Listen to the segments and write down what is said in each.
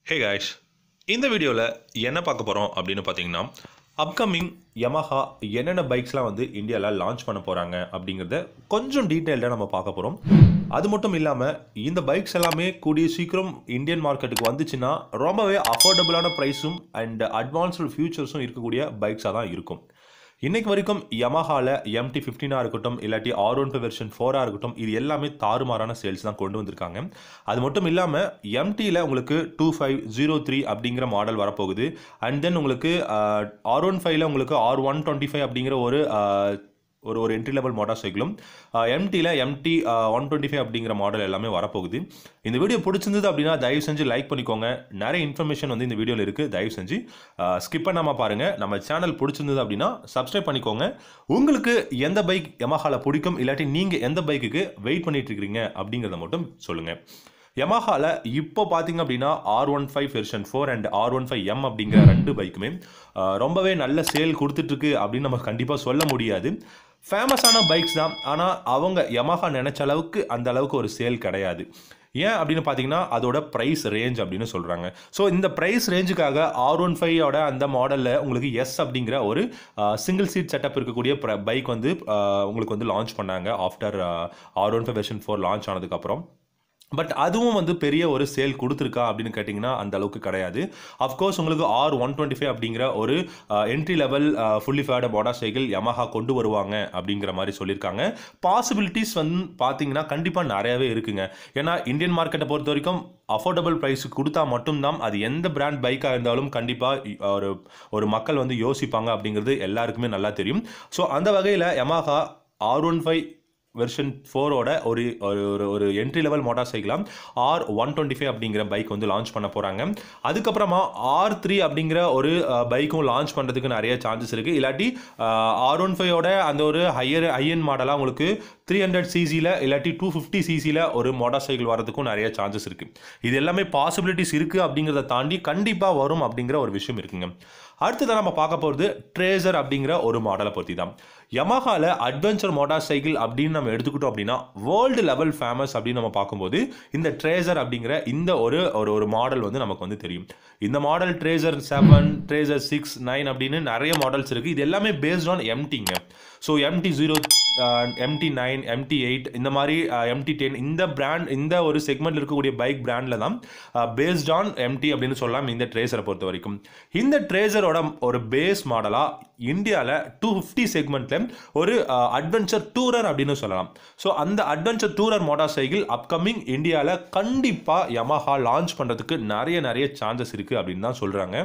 hey guys இந்த வீடியோவில் என்ன பார்க்க போகிறோம் அப்படின்னு பார்த்தீங்கன்னா அப்கமிங் Yamaha என்னென்ன பைக்ஸ்லாம் வந்து இந்தியாவில் லான்ச் பண்ண போகிறாங்க அப்படிங்கிறத கொஞ்சம் டீட்டெயில்டாக நம்ம பார்க்க போகிறோம் அது மட்டும் இல்லாமல் இந்த பைக்ஸ் எல்லாமே கூடிய சீக்கிரம் இந்தியன் மார்க்கெட்டுக்கு வந்துச்சுன்னா ரொம்பவே அஃபோர்டபுளான ப்ரைஸும் அண்ட் அட்வான்ஸ்டு ஃபியூச்சர்ஸும் இருக்கக்கூடிய பைக்ஸாக தான் இருக்கும் இன்னைக்கு வரைக்கும் யமஹால எம்டி ஃபிஃப்டீனாக இருக்கட்டும் இல்லாட்டி ஆர் ஒன் வெர்ஷன் ஃபோராக இருக்கட்டும் இது எல்லாமே தாறுமாறான சேல்ஸ் தான் கொண்டு வந்திருக்காங்க அது மட்டும் இல்லாமல் எம்டியில் உங்களுக்கு டூ ஃபைவ் ஜீரோ த்ரீ அப்படிங்கிற மாடல் வரப்போகுது அண்ட் தென் உங்களுக்கு ஆர் ஒன் ஃபைவ்ல உங்களுக்கு ஆர் ஒன் டுவெண்ட்டி ஃபைவ் அப்படிங்கிற ஒரு ஆஹ், ஒரு ஒரு என்ட்ரி லெவல் மோட்டார் சைக்கிளும் எம்டியில் எம்டி ஒன் டுவெண்ட்டி ஃபைவ் அப்படிங்கிற மாடல் எல்லாமே வரப்போகுது இந்த வீடியோ பிடிச்சிருந்தது அப்படின்னா தயவு செஞ்சு லைக் பண்ணிக்கோங்க நிறைய இன்ஃபர்மேஷன் வந்து இந்த வீடியோவில் இருக்குது தயவு செஞ்சு ஸ்கிப் பண்ணாமல் பாருங்கள் நம்ம சேனல் பிடிச்சிருந்தது அப்படின்னா சப்ஸ்கிரைப் பண்ணிக்கோங்க உங்களுக்கு எந்த பைக் Yamahaல பிடிக்கும் இல்லாட்டி நீங்கள் எந்த பைக்குக்கு வெயிட் பண்ணிட்டு இருக்கிறீங்க அப்படிங்கிறத மட்டும் சொல்லுங்கள் Yamahaல இப்போ பார்த்தீங்க அப்படின்னா R one five version four and R one five M அப்படிங்கிற ரெண்டு பைக்குமே அஹ், ரொம்பவே நல்ல சேல் கொடுத்துட்ருக்கு அப்படின்னு நம்ம கண்டிப்பாக சொல்ல முடியாது ஃபேமஸான பைக்ஸ் தான் ஆனால் அவங்க Yamaha நினச்ச அளவுக்கு அந்த அளவுக்கு ஒரு சேல் கிடையாது ஏன் அப்படின்னு பார்த்தீங்கன்னா அதோட ப்ரைஸ் ரேஞ்ச் அப்படின்னு சொல்கிறாங்க ஸோ இந்த ப்ரைஸ் ரேஞ்சுக்காக ஆர் ஒன் ஃபைவோட அந்த மாடலில் உங்களுக்கு எஸ் அப்படிங்கிற ஒரு சிங்கிள் சீட் செட்டப் இருக்கக்கூடிய பைக் வந்து அஹ், உங்களுக்கு வந்து லான்ச் பண்ணாங்க after R one five version four launch ஆனதுக்கப்புறம் பட் அதுவும் வந்து பெரிய ஒரு சேல் கொடுத்துருக்கா அப்படின்னு கேட்டிங்கன்னா அந்த அளவுக்கு கிடையாது அஃப்கோர்ஸ் உங்களுக்கு ஆர் ஒன் டுவெண்ட்டி ஃபைவ் அப்படிங்கிற ஒரு entry level fully faired motorcycle Yamaha கொண்டு வருவாங்க அப்படிங்கிற மாதிரி சொல்லியிருக்காங்க பாசிபிலிட்டிஸ் வந்து பார்த்தீங்கன்னா கண்டிப்பாக நிறையவே இருக்குங்க ஏன்னா இந்தியன் மார்க்கெட்டை பொறுத்த வரைக்கும் அஃபோர்டபுள் ப்ரைஸுக்கு கொடுத்தா மட்டும்தான் அது எந்த பிராண்ட் பைக்காக இருந்தாலும் கண்டிப்பாக ஒரு ஒரு மக்கள் வந்து யோசிப்பாங்க அப்படிங்கிறது எல்லாருக்குமே நல்லா தெரியும் ஸோ அந்த வகையில் Yamaha R one five version ஃபோரோட ஒரு ஒரு ஒரு ஒரு என்ட்ரி லெவல் மோட்டார் சைக்கிளாக ஆர் ஒன் டுவெண்ட்டி ஃபைவ் அப்படிங்கிற பைக் வந்து லான்ச் பண்ண போகிறாங்க அதுக்கப்புறமா ஆர் த்ரீ அப்படிங்கிற ஒரு பைக்கும் லான்ச் பண்ணுறதுக்கு நிறைய சான்சஸ் இருக்குது இல்லாட்டி ஆர் ஒன் ஃபைவோட அந்த ஒரு ஹையர் ஹையன் மாடலாக உங்களுக்கு த்ரீ ஹண்ட்ரட் சிசியில் இல்லாட்டி டூ ஃபிஃப்டி சிசியில் ஒரு மோட்டார் சைக்கிள் வரதுக்கும் நிறைய சான்சஸ் இருக்குது இது எல்லாமே பாசிபிலிட்டிஸ் இருக்குது அப்படிங்கிறத தாண்டி கண்டிப்பாக வரும் அப்படிங்கிற ஒரு விஷயம் இருக்குங்க அடுத்ததான் நம்ம பார்க்க போகிறது ட்ரேசர் அப்படிங்கிற ஒரு மாடலை பற்றி தான் Yamahaல அட்வென்ச்சர் மோட்டார் சைக்கிள் அப்படின்னு நம்ம எடுத்துக்கிட்டோம் அப்படின்னா வேர்ல்டு லெவல் ஃபேமஸ் அப்படின்னு நம்ம பார்க்கும்போது இந்த ட்ரேசர் அப்படிங்கிற இந்த ஒரு ஒரு ஒரு மாடல் வந்து நமக்கு வந்து தெரியும் இந்த model tracer seven tracer six nine அப்படின்னு நிறைய மாடல்ஸ் இருக்குது இது எல்லாமே பேஸ்ட் ஆன் எம்டிங்க so MT zero MT nine MT eight இந்த மாதிரி எம்டி டென் இந்த பிராண்ட் இந்த ஒரு செக்மெண்ட்ல இருக்கக்கூடிய பைக் பிராண்டில் தான் பேஸ்ட் ஆன் எம்டி அப்படின்னு சொல்லலாம் இந்த ட்ரேசரை பொறுத்த வரைக்கும் இந்த ட்ரேசரோட ஒரு பேஸ் மாடலாக இந்தியாவில் டூ ஃபிஃப்டி செக்மெண்ட்டில் ஒரு அட்வென்ச்சர் டூரர் அப்படின்னு சொல்லலாம் ஸோ அந்த adventure tourer motorcycle upcoming இந்தியாவில் கண்டிப்பாக Yamaha லான்ச் பண்ணுறதுக்கு நிறைய நிறைய சான்சஸ் இருக்குது அப்படின்னு தான் சொல்கிறாங்க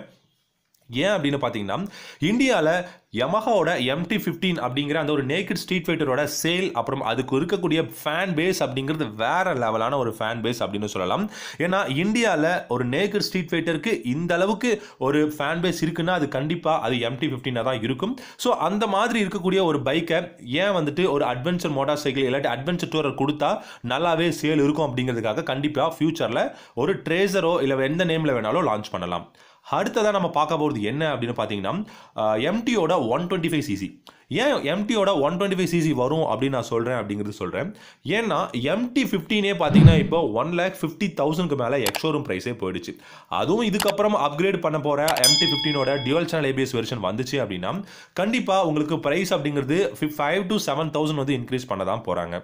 ஏன் அப்படின்னு பார்த்தீங்கன்னா இந்தியாவில் யமஹாவோட எம்டி ஃபிஃப்டீன் அப்படிங்கிற அந்த ஒரு நேக்கட் ஸ்ட்ரீட் ஃபைட்டரோட சேல் அப்புறம் அதுக்கு இருக்கக்கூடிய ஃபேன் பேஸ் அப்படிங்கிறது வேற லெவலான ஒரு ஃபேன் பேஸ் அப்படின்னு சொல்லலாம் ஏன்னா இந்தியாவில் ஒரு நேக்கட் ஸ்ட்ரீட் ஃபைட்டருக்கு இந்த அளவுக்கு ஒரு ஃபேன் பேஸ் இருக்குன்னா அது கண்டிப்பாக அது எம்டி ஃபிஃப்டீனாக தான் இருக்கும் ஸோ அந்த மாதிரி இருக்கக்கூடிய ஒரு பைக்கை ஏன் வந்துட்டு ஒரு அட்வென்ச்சர் மோட்டார் சைக்கிள் இல்லாட்டி அட்வென்ச்சர் டூரர் கொடுத்தா நல்லாவே சேல் இருக்கும் அப்படிங்கிறதுக்காக கண்டிப்பாக ஃபியூச்சரில் ஒரு ட்ரேசரோ இல்லை எந்த நேமில் வேணாலும் லான்ச் பண்ணலாம் அடுத்ததாக நம்ம பார்க்க போகிறது என்ன அப்படின்னு பார்த்தீங்கன்னா எம்டியோட ஒன் டுவெண்ட்டி ஃபைவ் சிசி ஏன் எம்டியோட ஒன் டுவெண்ட்டி ஃபைவ் சிசி வரும் அப்படின்னு நான் சொல்கிறேன் அப்படிங்கிறது சொல்கிறேன் ஏன்னா எம்டி ஃபிஃப்டீனே பார்த்தீங்கன்னா இப்போ ஒன் லேக் ஃபிஃப்டி தௌசண்ட்க்கு மேலே எக்ஷோரூம் ப்ரைஸே போயிடுச்சு அதுவும் இதுக்கப்புறம் அப்கிரேட் பண்ண போகிற எம்டி ஃபிஃப்டீனோட டியூவல் சேனல் ஏபிஎஸ் வெர்ஷன் வந்துச்சு அப்படின்னா கண்டிப்பாக உங்களுக்கு ப்ரைஸ் அப்படிங்கிறது ஃபைவ் டு செவன் தௌசண்ட் வந்து இன்க்ரீஸ் பண்ண தான் போகிறாங்க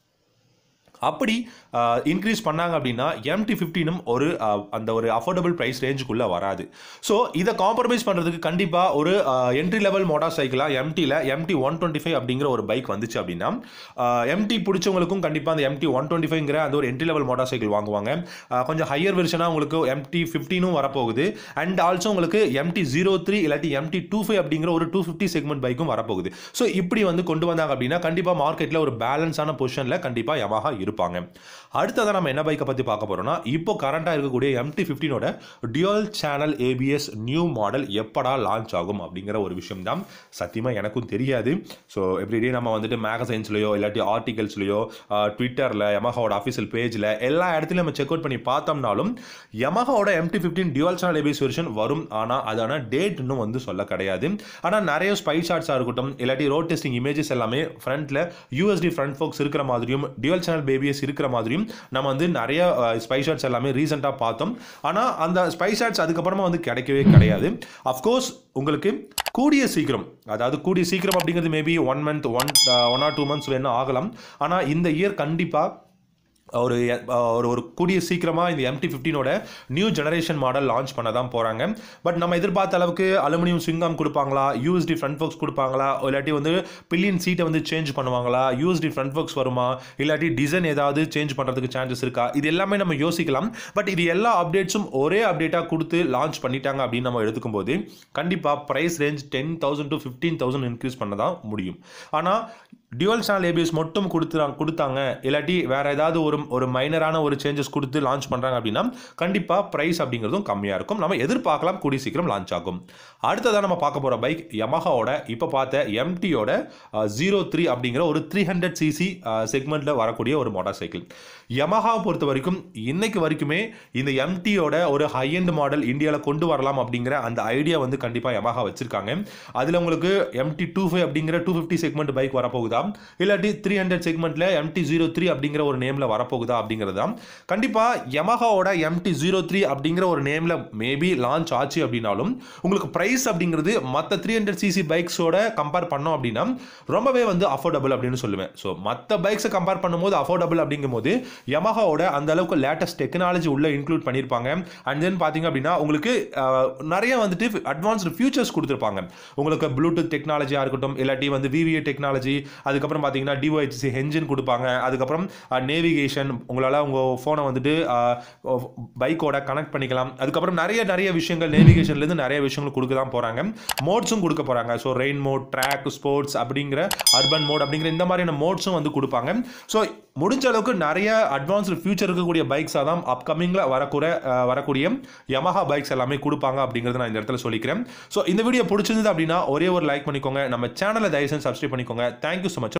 அப்படி இன்க்ரீஸ் பண்ணாங்க அப்படின்னா எம்டி ஃபிஃப்டீனும் ஒரு அஹ், அந்த ஒரு அஃபோர்டபுள் ப்ரைஸ் ரேஞ்சுக்குள்ளே வராது ஸோ இதை காம்ப்ரமைஸ் பண்ணுறதுக்கு கண்டிப்பாக ஒரு என்ட்ரி லெவல் மோட்டார் சைக்கிளாக எம்டியில் எம்டி ஒன் டுவெண்ட்டி ஃபைவ் அப்படிங்கிற ஒரு பைக் வந்துச்சு அப்படின்னா எம்டி பிடிச்சவங்களுக்கும் கண்டிப்பாக அந்த எம்டி ஒன் டுவெண்ட்டி ஃபைவ்ங்கிற அந்த ஒரு என்ட்ரி லெவல் மோட்டார் சைக்கிள் வாங்குவாங்க அஹ், கொஞ்சம் ஹையர் வெர்ஷனாக உங்களுக்கு எம்டி ஃபிஃப்டீனும் வரப்போகுது அண்ட் ஆல்சோ உங்களுக்கு எம்டி ஜீரோ த்ரீ இல்லாட்டி எம்டி டூ ஃபைவ் அப்படிங்கிற ஒரு டூ ஃபிஃப்டி செக்மெண்ட் பைக்கும் வரப்போகுது ஸோ இப்படி வந்து கொண்டு வந்தாங்க அப்படின்னா கண்டிப்பாக மார்க்கெட்டில் ஒரு பேலன்ஸான பொசிஷனில் கண்டிப்பாக Yamaha இருப்பாங்க அடுத்ததாக நம்ம என்ன பைக்கை பற்றி பார்க்க போகிறோம்னா இப்போ கரண்டாக இருக்கக்கூடிய எம்டி ஃபிஃப்டீனோட dual channel ABS new model எப்படா லான்ச் ஆகும் அப்படிங்கிற ஒரு விஷயம் தான் சத்தியமாக எனக்கும் தெரியாது ஸோ எவ்ரிடே நம்ம வந்துட்டு மேகசைன்ஸ்லையோ இல்லாட்டி ஆர்டிகல்ஸ்லையோ ட்விட்டரில் Yamahaவோட அஃபிஷியல் பேஜில் எல்லா இடத்துலையும் நம்ம செக் அவுட் பண்ணி பார்த்தோம்னாலும் Yamahaவோட MT fifteen dual channel ABS version வரும் ஆனால் அதான டேட் இன்னும் வந்து சொல்ல கிடையாது ஆனால் நிறைய ஸ்பை ஷாட்ஸாக இருக்கட்டும் இல்லாட்டி ரோட் டெஸ்டிங் இமேஜஸ் எல்லாமே ஃப்ரண்ட்டில் யூஎஸ்டி ஃப்ரண்ட் ஃபோக்ஸ் இருக்கிற மாதிரியும் டியூவல் சேனல் ஏபிஎஸ் இருக்கிற மாதிரியும் நம்ம வந்து நிறைய ஸ்பை ஷாட்ஸ் எல்லாமே ரீசெண்டாக பார்த்தோம் ஆனால் அந்த ஸ்பை ஷாட்ஸ் அதுக்கப்புறமா வந்து கிடைக்கவே கிடையாது அஃப்கோர்ஸ் உங்களுக்கு கூடிய சீக்கிரம் அதாவது கூடிய சீக்கிரம் அப்படிங்கிறது maybe one month one one or two months வேணா ஆகலாம் ஆனால் இந்த இயர் கண்டிப்பாக ஒரு ஒரு ஒரு கூடிய சீக்கிரமாக இந்த எம்டி ஃபிஃப்டீனோட நியூ ஜெனரேஷன் மாடல் லான்ச் பண்ண தான் போகிறாங்க பட் நம்ம எதிர்பார்த்த அளவுக்கு அலுமினியம் ஸ்விங்காம் கொடுப்பாங்களா யூஎஸ்டி ஃப்ரண்ட் ஃபோக்ஸ் கொடுப்பாங்களா இல்லாட்டி வந்து பில்லியன் சீட்டை வந்து சேஞ்ச் பண்ணுவாங்களா யூஎஸ்டி ஃப்ரண்ட் ஃபோக்ஸ் வருமா இல்லாட்டி டிசைன் ஏதாவது சேஞ்ச் பண்ணுறதுக்கு சான்சஸ் இருக்கா இது எல்லாமே நம்ம யோசிக்கலாம் பட் இது எல்லா அப்டேட்ஸும் ஒரே அப்டேட்டாக கொடுத்து லான்ச் பண்ணிட்டாங்க அப்படின்னு நம்ம எடுத்துக்கும் போது கண்டிப்பாக price range ten thousand to fifteen thousand increase பண்ண தான் முடியும் ஆனால் டியூவல் சேனல் ஏபிஎஸ் மட்டும் கொடுத்துறாங்க கொடுத்தாங்க இல்லாட்டி வேற ஏதாவது ஒரு ஒரு மைனரான ஒரு சேஞ்சஸ் கொடுத்து லான்ச் பண்ணுறாங்க அப்படின்னா கண்டிப்பாக ப்ரைஸ் அப்படிங்கிறதும் கம்மியாக இருக்கும் நம்ம எதிர்பார்க்கலாம் கூடிய சீக்கிரம் லான்ச் ஆகும் அடுத்ததாக நம்ம பார்க்க போகிற பைக் யமஹாவோட இப்போ பார்த்த எம்டியோட ஜீரோ த்ரீ அப்படிங்கிற ஒரு த்ரீ ஹண்ட்ரட் சிசி செக்மெண்ட்டில் வரக்கூடிய ஒரு மோட்டார் சைக்கிள் யமஹாவை பொறுத்த வரைக்கும் இன்னைக்கு வரைக்குமே இந்த எம்டியோட ஒரு ஹை எண்ட் மாடல் இந்தியாவில் கொண்டு வரலாம் அப்படிங்கிற அந்த ஐடியா வந்து கண்டிப்பாக யமஹா வச்சிருக்காங்க அதில் உங்களுக்கு எம்டி டூ ஃபைவ் அப்படிங்கிற டூ ஃபிஃப்டி செக்மெண்ட் பைக் வரப்போகுதா இல்லாட்டி த்ரீ ஹண்ட்ரட் செக்மெண்ட்டில் எம்டி ஜீரோ த்ரீ அப்படிங்கிற ஒரு நேமில் வரப்போகுதா அப்படிங்கிறது தான் கண்டிப்பாக யமஹாவோட எம்டி ஜீரோ த்ரீ அப்படிங்கிற ஒரு நேமில் மேபி லான்ச் ஆச்சு அப்படின்னாலும் உங்களுக்கு ப்ரைஸ் அப்படிங்கிறது மற்ற த்ரீ ஹண்ட்ரட் சிசி பைக்ஸோட கம்பேர் பண்ணோம் அப்படின்னா ரொம்பவே வந்து அஃபோர்டபுள் அப்படின்னு சொல்லுவேன் ஸோ மற்ற பைக்ஸை கம்பேர் பண்ணும்போது அஃபோர்டபுள் அப்படிங்கும்போது யமஹாவோட அந்த அளவுக்கு லேட்டஸ்ட் டெக்னாலஜி உள்ள இன்க்ளூட் பண்ணியிருப்பாங்க அண்ட் தென் பார்த்தீங்க அப்படின்னா உங்களுக்கு அஹ், நிறைய வந்துட்டு அட்வான்ஸ்டு ஃபியூச்சர்ஸ் கொடுத்துருப்பாங்க உங்களுக்கு ப்ளூடூத் டெக்னாலஜியாக இருக்கட்டும் இல்லாட்டி வந்து விவிஏ டெக்னாலஜி அதுக்கப்புறம் பார்த்தீங்கன்னா டிஓஹெச்சி என்ஜின் கொடுப்பாங்க அதுக்கப்புறம் நேவிகேஷன் உங்களால் உங்கள் ஃபோனை வந்துட்டு பைக்கோட கனெக்ட் பண்ணிக்கலாம் அதுக்கப்புறம் நிறைய நிறைய விஷயங்கள் நேவிகேஷன்லேருந்து நிறைய விஷயங்கள் கொடுக்க தான் போகிறாங்க மோட்ஸும் கொடுக்க போகிறாங்க so rain mode track sports அப்படிங்கிற அர்பன் மோட் அப்படிங்கிற இந்த மாதிரியான மோட்ஸும் வந்து கொடுப்பாங்க ஸோ முடிஞ்ச அளவுக்கு நிறைய அட்வான்ஸ்டு ஃபியூச்சர் இருக்கக்கூடிய பைக்ஸாக தான் அப்கமிங்கில் வரக்கூட அஹ், வரக்கூடிய யமஹா பைக்ஸ் எல்லாமே கொடுப்பாங்க அப்படிங்கிறத நான் இந்த இடத்துல சொல்லிக்கிறேன் ஸோ இந்த வீடியோ பிடிச்சிருந்தது அப்படின்னா ஒரே ஒரு லைக் பண்ணிக்கோங்க நம்ம சேனலை தயவுசெய்து சப்ஸ்கிரைப் பண்ணிக்கோங்க தேங்க்யூ ஸோ மச்